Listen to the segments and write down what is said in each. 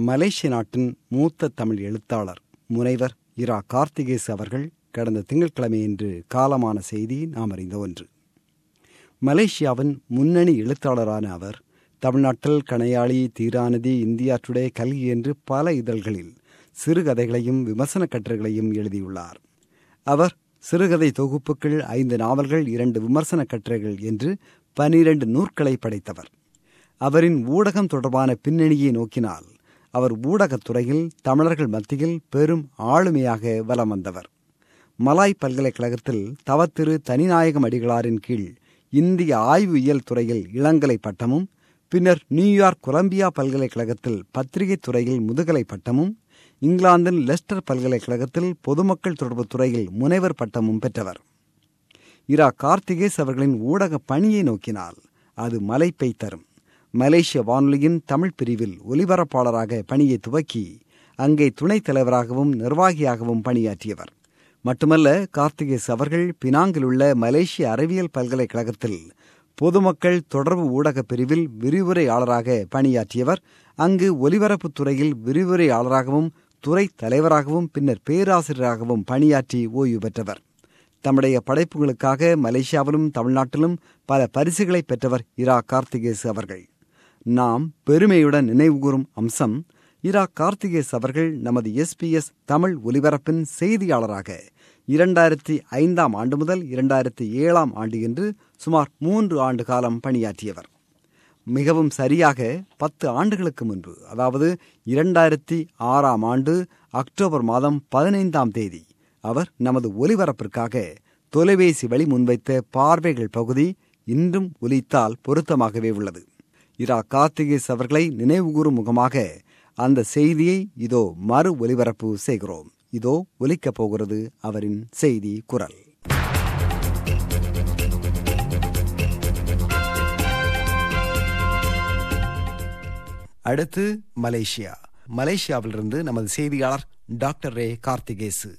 மலேசிய நாட்டின் மூத்த தமிழ் எழுத்தாளர் முனைவர் இரா கார்த்திகேஸ் அவர்கள் கடந்த திங்கட்கிழமையன்று காலமான செய்தி நாம் அறிந்த ஒன்று மலேசியாவின் முன்னணி எழுத்தாளரான அவர் தமிழ்நாட்டில் கணையாளி தீராநதி இந்தியா டுடே கல்கி என்று பல இதழ்களில் சிறுகதைகளையும் விமர்சன கட்டுரைகளையும் எழுதியுள்ளார் அவர் சிறுகதை தொகுப்புகள் ஐந்து நாவல்கள் இரண்டு விமர்சன கட்டுரைகள் என்று பனிரண்டு நூற்களை படைத்தவர் அவரின் ஊடகம் தொடர்பான பின்னணியை நோக்கினால் அவர் ஊடகத்துறையில் தமிழர்கள் மத்தியில் பெரும் ஆளுமையாக வலம் வந்தவர் மலாய் பல்கலைக்கழகத்தில் தவத்திரு தனிநாயகம் அடிகளாரின் கீழ் இந்திய ஆய்வியல் துறையில் இளங்கலை பட்டமும் பின்னர் நியூயார்க் கொலம்பியா பல்கலைக்கழகத்தில் பத்திரிகை துறையில் முதுகலை பட்டமும் இங்கிலாந்தின் லெஸ்டர் பல்கலைக்கழகத்தில் பொதுமக்கள் தொடர்பு துறையில் முனைவர் பட்டமும் பெற்றவர் இரா கார்த்திகேஸ் அவர்களின் ஊடக பணியை நோக்கினால் அது மலைப்பை தரும் மலேசிய வானொலியின் தமிழ் பிரிவில் ஒலிபரப்பாளராக பணியை துவக்கி அங்கே துணைத் தலைவராகவும் நிர்வாகியாகவும் பணியாற்றியவர் மட்டுமல்ல கார்த்திகேஸ் அவர்கள் பினாங்கில் உள்ள மலேசிய அறிவியல் பல்கலைக்கழகத்தில் பொதுமக்கள் தொடர்பு ஊடக பிரிவில் விரிவுரையாளராக பணியாற்றியவர் அங்கு ஒலிபரப்புத் துறையில் விரிவுரையாளராகவும் துறை தலைவராகவும் பின்னர் பேராசிரியராகவும் பணியாற்றி ஓய்வு பெற்றவர் தம்முடைய படைப்புகளுக்காக மலேசியாவிலும் தமிழ்நாட்டிலும் பல பரிசுகளை பெற்றவர் இரா கார்த்திகேஸ் அவர்கள் நாம் பெருமையுடன் நினைவுகூரும் அம்சம் இரா கார்த்திகேஸ் அவர்கள் நமது எஸ்பிஎஸ் தமிழ் ஒலிபரப்பின் செய்தியாளராக இரண்டாயிரத்தி ஐந்தாம் ஆண்டு முதல் இரண்டாயிரத்தி ஏழாம் ஆண்டு என்று சுமார் மூன்று ஆண்டு காலம் பணியாற்றியவர் மிகவும் சரியாக பத்து ஆண்டுகளுக்கு முன்பு அதாவது இரண்டாயிரத்தி ஆறாம் ஆண்டு அக்டோபர் மாதம் பதினைந்தாம் தேதி அவர் நமது ஒலிபரப்பிற்காக தொலைபேசி வழி முன்வைத்த பார்வைகள் பகுதி இன்றும் ஒலித்தால் பொருத்தமாகவே உள்ளது இரா கார்த்திகேஸ் அவர்களை நினைவுகூறும் முகமாக அந்த செய்தியை இதோ மறு ஒலிபரப்பு செய்கிறோம் இதோ ஒலிக்கப் போகிறது அவரின் செய்தி குரல் அடுத்து மலேசியா மலேசியாவிலிருந்து நமது செய்தியாளர் டாக்டர் ரே கார்த்திகேசு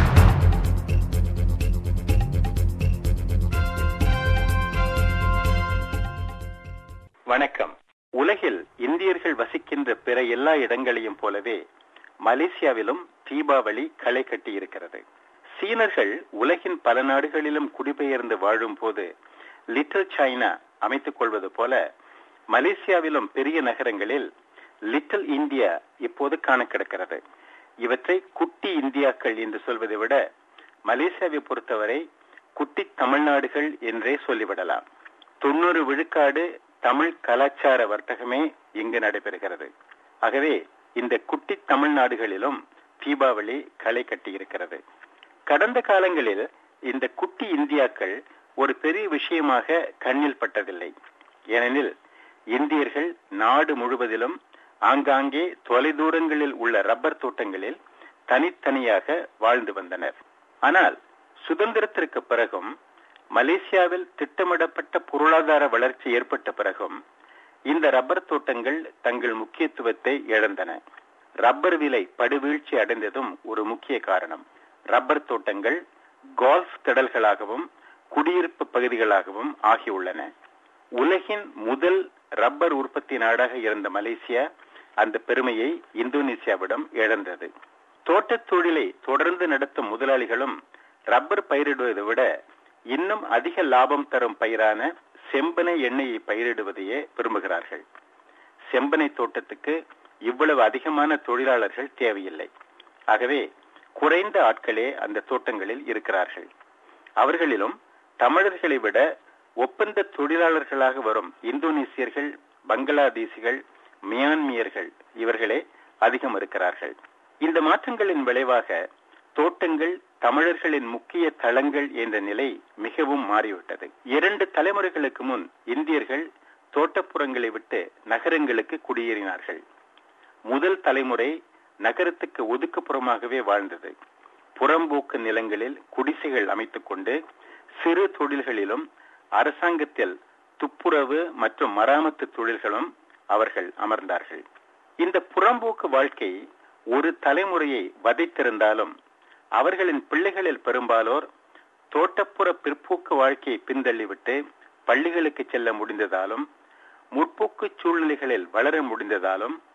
வணக்கம் உலகில் இந்தியர்கள் வசிக்கின்ற பிற எல்லா இடங்களையும் போலவே மலேசியாவிலும் தீபாவளி களை கட்டி இருக்கிறது சீனர்கள் உலகின் பல நாடுகளிலும் குடிபெயர்ந்து வாழும் போது லிட்டில் சைனா அமைத்துக் கொள்வது போல மலேசியாவிலும் பெரிய நகரங்களில் லிட்டில் இந்தியா இப்போது காண கிடக்கிறது இவற்றை குட்டி இந்தியாக்கள் என்று சொல்வதை விட மலேசியாவை பொறுத்தவரை குட்டி தமிழ்நாடுகள் என்றே சொல்லிவிடலாம் தொண்ணூறு விழுக்காடு தமிழ் கலாச்சார வர்த்தகமே இங்கு நடைபெறுகிறது ஆகவே இந்த குட்டி தமிழ்நாடுகளிலும் தீபாவளி களை கட்டியிருக்கிறது கடந்த காலங்களில் இந்த குட்டி இந்தியாக்கள் ஒரு பெரிய விஷயமாக கண்ணில் பட்டதில்லை ஏனெனில் இந்தியர்கள் நாடு முழுவதிலும் ஆங்காங்கே தொலைதூரங்களில் உள்ள ரப்பர் தோட்டங்களில் தனித்தனியாக வாழ்ந்து வந்தனர் ஆனால் சுதந்திரத்திற்கு பிறகும் மலேசியாவில் திட்டமிடப்பட்ட பொருளாதார வளர்ச்சி ஏற்பட்ட பிறகும் இந்த ரப்பர் தோட்டங்கள் தங்கள் முக்கியத்துவத்தை இழந்தன ரப்பர் விலை படுவீழ்ச்சி அடைந்ததும் ஒரு முக்கிய காரணம் ரப்பர் தோட்டங்கள் கோல்ஃப் திடல்களாகவும் குடியிருப்பு பகுதிகளாகவும் ஆகியுள்ளன உலகின் முதல் ரப்பர் உற்பத்தி நாடாக இருந்த மலேசியா அந்த பெருமையை இந்தோனேசியாவிடம் இழந்தது தோட்டத் தொழிலை தொடர்ந்து நடத்தும் முதலாளிகளும் ரப்பர் பயிரிடுவதை விட இன்னும் அதிக லாபம் தரும் பயிரான செம்பனை எண்ணெயை பயிரிடுவதையே விரும்புகிறார்கள் செம்பனை தோட்டத்துக்கு இவ்வளவு அதிகமான தொழிலாளர்கள் தேவையில்லை ஆகவே குறைந்த ஆட்களே அந்த தோட்டங்களில் இருக்கிறார்கள் அவர்களிலும் தமிழர்களை விட ஒப்பந்த தொழிலாளர்களாக வரும் இந்தோனேசியர்கள் பங்களாதேசிகள் மியான்மியர்கள் இவர்களே அதிகம் இருக்கிறார்கள் இந்த மாற்றங்களின் விளைவாக தோட்டங்கள் தமிழர்களின் முக்கிய தளங்கள் என்ற நிலை மிகவும் மாறிவிட்டது இரண்டு தலைமுறைகளுக்கு முன் இந்தியர்கள் தோட்டப்புறங்களை விட்டு நகரங்களுக்கு குடியேறினார்கள் முதல் தலைமுறை நகரத்துக்கு ஒதுக்குப்புறமாகவே வாழ்ந்தது புறம்போக்கு நிலங்களில் குடிசைகள் அமைத்துக் கொண்டு சிறு தொழில்களிலும் அரசாங்கத்தில் துப்புரவு மற்றும் மராமத்து தொழில்களும் அவர்கள் அமர்ந்தார்கள் இந்த புறம்போக்கு வாழ்க்கை ஒரு தலைமுறையை வதைத்திருந்தாலும் அவர்களின் பிள்ளைகளில் பெரும்பாலோர் தோட்டப்புற பிற்போக்கு வாழ்க்கையை பின்தள்ளிவிட்டு பள்ளிகளுக்கு செல்ல முடிந்ததாலும் முற்போக்கு சூழ்நிலைகளில் வளர முடிந்ததாலும்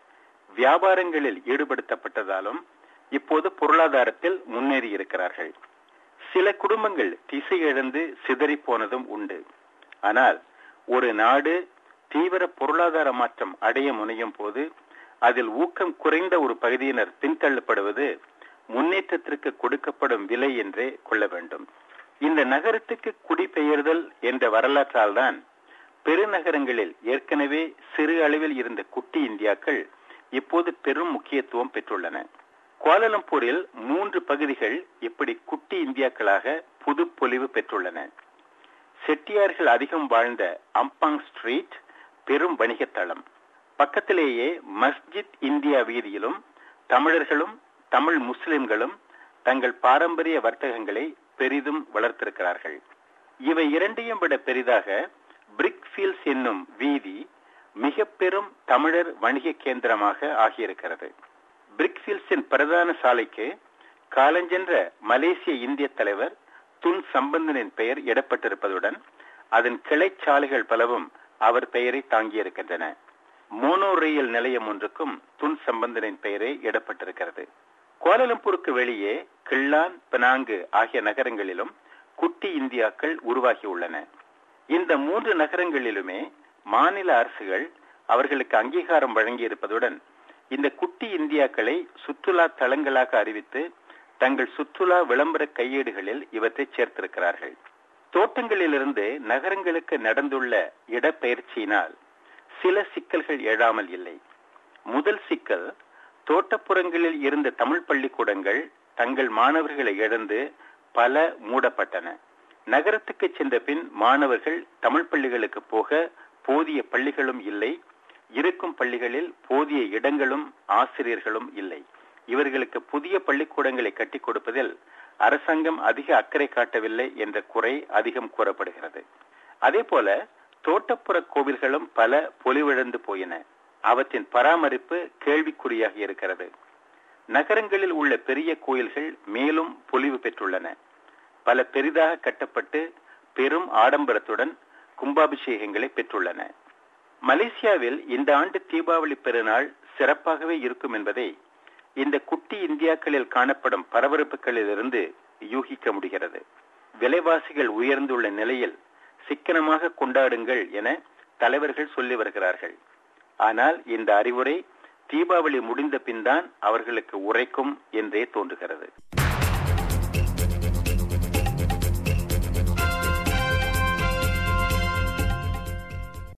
வியாபாரங்களில் ஈடுபடுத்தப்பட்டதாலும் இப்போது பொருளாதாரத்தில் முன்னேறி இருக்கிறார்கள் சில குடும்பங்கள் திசை இழந்து சிதறி போனதும் உண்டு ஆனால் ஒரு நாடு தீவிர பொருளாதார மாற்றம் அடைய முனையும் போது அதில் ஊக்கம் குறைந்த ஒரு பகுதியினர் பின்தள்ளப்படுவது முன்னேற்றத்திற்கு கொடுக்கப்படும் விலை என்றே கொள்ள வேண்டும் இந்த நகரத்துக்கு குடிபெயர்தல் என்ற வரலாற்றால் தான் பெருநகரங்களில் ஏற்கனவே சிறு அளவில் இருந்த குட்டி இந்தியாக்கள் இப்போது பெரும் முக்கியத்துவம் பெற்றுள்ளன கோலலம்பூரில் மூன்று பகுதிகள் இப்படி குட்டி இந்தியாக்களாக புது பொலிவு பெற்றுள்ளன செட்டியார்கள் அதிகம் வாழ்ந்த அம்பாங் ஸ்ட்ரீட் பெரும் வணிகத்தளம் பக்கத்திலேயே மஸ்ஜித் இந்தியா வீதியிலும் தமிழர்களும் தமிழ் முஸ்லிம்களும் தங்கள் பாரம்பரிய வர்த்தகங்களை பெரிதும் வளர்த்திருக்கிறார்கள் இவை இரண்டையும் விட பெரிதாக பிரிக்ஃபீல்ட்ஸ் என்னும் வீதி மிக பெரும் தமிழர் வணிக கேந்திரமாக ஆகியிருக்கிறது பிரிக்ஃபீல்ட்ஸின் பிரதான சாலைக்கு காலஞ்சென்ற மலேசிய இந்திய தலைவர் துன் சம்பந்தனின் பெயர் இடப்பட்டிருப்பதுடன் அதன் கிளை சாலைகள் பலவும் அவர் பெயரை தாங்கியிருக்கின்றன மோனோ ரயில் நிலையம் ஒன்றுக்கும் துன் சம்பந்தனின் பெயரே இடப்பட்டிருக்கிறது கோலலம்பூருக்கு வெளியே கிள்ளான் பினாங்கு ஆகிய நகரங்களிலும் குட்டி இந்தியாக்கள் உருவாகியுள்ளன இந்த மூன்று நகரங்களிலுமே மாநில அரசுகள் அவர்களுக்கு அங்கீகாரம் வழங்கியிருப்பதுடன் இந்த குட்டி இந்தியாக்களை சுற்றுலா தலங்களாக அறிவித்து தங்கள் சுற்றுலா விளம்பர கையேடுகளில் இவற்றை சேர்த்திருக்கிறார்கள் தோட்டங்களிலிருந்து நகரங்களுக்கு நடந்துள்ள இடப்பெயர்ச்சியினால் சில சிக்கல்கள் எழாமல் இல்லை முதல் சிக்கல் தோட்டப்புறங்களில் இருந்த தமிழ் பள்ளிக்கூடங்கள் தங்கள் மாணவர்களை இழந்து பல மூடப்பட்டன நகரத்துக்கு சென்ற பின் மாணவர்கள் தமிழ் பள்ளிகளுக்கு போக போதிய பள்ளிகளும் இல்லை இருக்கும் பள்ளிகளில் போதிய இடங்களும் ஆசிரியர்களும் இல்லை இவர்களுக்கு புதிய பள்ளிக்கூடங்களை கட்டிக் கொடுப்பதில் அரசாங்கம் அதிக அக்கறை காட்டவில்லை என்ற குறை அதிகம் கூறப்படுகிறது அதே போல தோட்டப்புற கோவில்களும் பல பொலிவிழந்து போயின அவற்றின் பராமரிப்பு கேள்விக்குறியாக இருக்கிறது நகரங்களில் உள்ள பெரிய கோயில்கள் மேலும் பொலிவு பெற்றுள்ளன பல பெரிதாக கட்டப்பட்டு பெரும் ஆடம்பரத்துடன் கும்பாபிஷேகங்களை பெற்றுள்ளன மலேசியாவில் இந்த ஆண்டு தீபாவளி பெருநாள் சிறப்பாகவே இருக்கும் என்பதை இந்த குட்டி இந்தியாக்களில் காணப்படும் பரபரப்புகளிலிருந்து யூகிக்க முடிகிறது விலைவாசிகள் உயர்ந்துள்ள நிலையில் சிக்கனமாக கொண்டாடுங்கள் என தலைவர்கள் சொல்லி வருகிறார்கள் ஆனால் இந்த அறிவுரை தீபாவளி முடிந்த பின்தான் அவர்களுக்கு உரைக்கும் என்றே தோன்றுகிறது